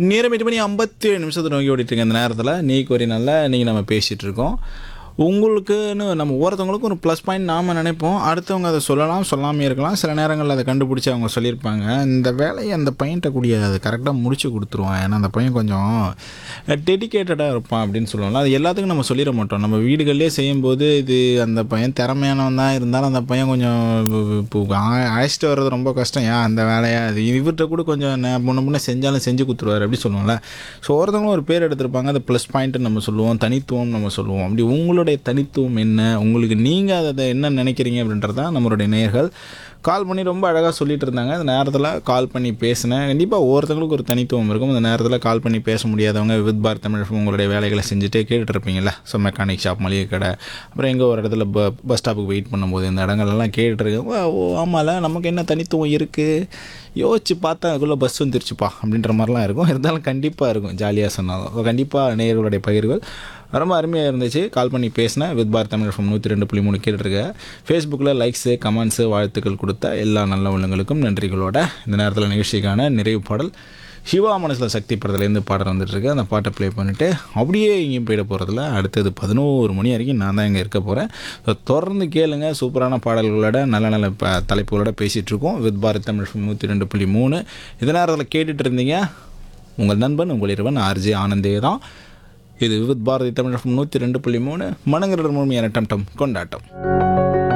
நேரம் எட்டு மணி ஐம்பத்தி ஏழு நிமிஷத்தை நோக்கி ஓடிட்டு இருக்க இந்த நேரத்தில் நீ ஒரு நல்ல நீங்கள் நம்ம பேசிகிட்டு இருக்கோம் உங்களுக்குன்னு நம்ம ஒருத்தவங்களுக்கும் ஒரு ப்ளஸ் பாயிண்ட் நாம் நினைப்போம் அடுத்தவங்க அதை சொல்லலாம் சொல்லாமே இருக்கலாம் சில நேரங்களில் அதை கண்டுபிடிச்சி அவங்க சொல்லியிருப்பாங்க இந்த வேலையை அந்த பையன்கிட்ட கூடிய அதை கரெக்டாக முடிச்சு கொடுத்துருவான் ஏன்னா அந்த பையன் கொஞ்சம் டெடிக்கேட்டடாக இருப்பான் அப்படின்னு சொல்லுவோம்ல அது எல்லாத்துக்கும் நம்ம சொல்லிட மாட்டோம் நம்ம வீடுகள்லேயே செய்யும்போது இது அந்த பையன் திறமையானவன் தான் இருந்தாலும் அந்த பையன் கொஞ்சம் இப்போ ஆ- அழைச்சிட்டு வர்றது ரொம்ப கஷ்டம் ஏன் அந்த வேலையை அது இவர்கிட்ட கூட கொஞ்சம் நே- முன்ன முன்ன செஞ்சாலும் செஞ்சு கொடுத்துருவாரு அப்படி சொல்லுவோம்ல ஸோ ஒருத்தவங்களும் ஒரு பேர் எடுத்திருப்பாங்க அது ப்ளஸ் பாயிண்ட்டு நம்ம சொல்லுவோம் தனித்துவம் நம்ம சொல்லுவோம் அப்படி உங்களுடைய தனித்துவம் என்ன உங்களுக்கு நீங்கள் அதை என்ன நினைக்கிறீங்க அப்படின்றது தான் நம்மளுடைய நேயர்கள் கால் பண்ணி ரொம்ப அழகாக சொல்லிட்டு இருந்தாங்க அந்த நேரத்தில் கால் பண்ணி பேசினேன் கண்டிப்பாக ஒவ்வொருத்தவங்களுக்கும் ஒரு தனித்துவம் இருக்கும் அந்த நேரத்தில் கால் பண்ணி பேச முடியாதவங்க வித் பார் தமிழ் FM உங்களுடைய வேலைகளை செஞ்சுட்டே கேட்டுட்டு இருப்பீங்கல்ல ஸோ மெக்கானிக் ஷாப் மளிகை கடை அப்புறம் எங்கே ஒரு இடத்துல ப பஸ் ஸ்டாப்புக்கு வெயிட் பண்ணும்போது இந்த இடங்கள்லாம் கேட்டுருக்கேன் ஓ ஓ, ஆமால நமக்கு என்ன தனித்துவம் இருக்குது யோசிச்சு பார்த்தா அதுக்குள்ளே பஸ் வந்துருச்சுப்பா அப்படின்ற மாதிரிலாம் இருக்கும் இருந்தாலும் கண்டிப்பாக இருக்கும் ஜாலியாக சொன்னாலும் கண்டிப்பாக நேயர்களுடைய பகிர்வுகள் ரொம்ப அருமையாக இருந்துச்சு கால் பண்ணி பேசினேன் வித் பார் தமிழ் FM நூற்றி ரெண்டு புள்ளி மூணு கேட்டுருக்கேன் ஃபேஸ்புக்கில் லைக்ஸு கமெண்ட்ஸு வாழ்த்துக்கள் கொடுத்த எல்லா நல்ல உள்ளங்களுக்கும் நன்றிகளோட இந்த நேரத்தில் நிகழ்ச்சிக்கான நிறைவு பாடல் சிவா மனசில் சக்தி படத்துலேருந்து பாடல் வந்துட்டுருக்கு அந்த பாட்டை ப்ளே பண்ணிவிட்டு அப்படியே எங்கேயும் போயிட போகிறதில்ல அடுத்தது பதினோரு மணி வரைக்கும் நான் தான் இங்கே இருக்க போகிறேன் ஸோ தொடர்ந்து கேளுங்க சூப்பரான பாடல்களோட நல்ல நல்ல ப தலைப்புகளோட பேசிகிட்டு இருக்கோம் வித் பாரத் தமிழ் FM நூற்றி ரெண்டு புள்ளி மூணு இந்த நேரத்தில் கேட்டுட்டு இருந்தீங்க உங்கள் நண்பன் உங்கள் இருவன் ஆர்ஜே ஆனந்தே தான் இது வித் பாரதி தமிழ் நூற்றி ரெண்டு புள்ளி மூணு மனங்கிற முழுமையான டம் டம் கொண்டாட்டம்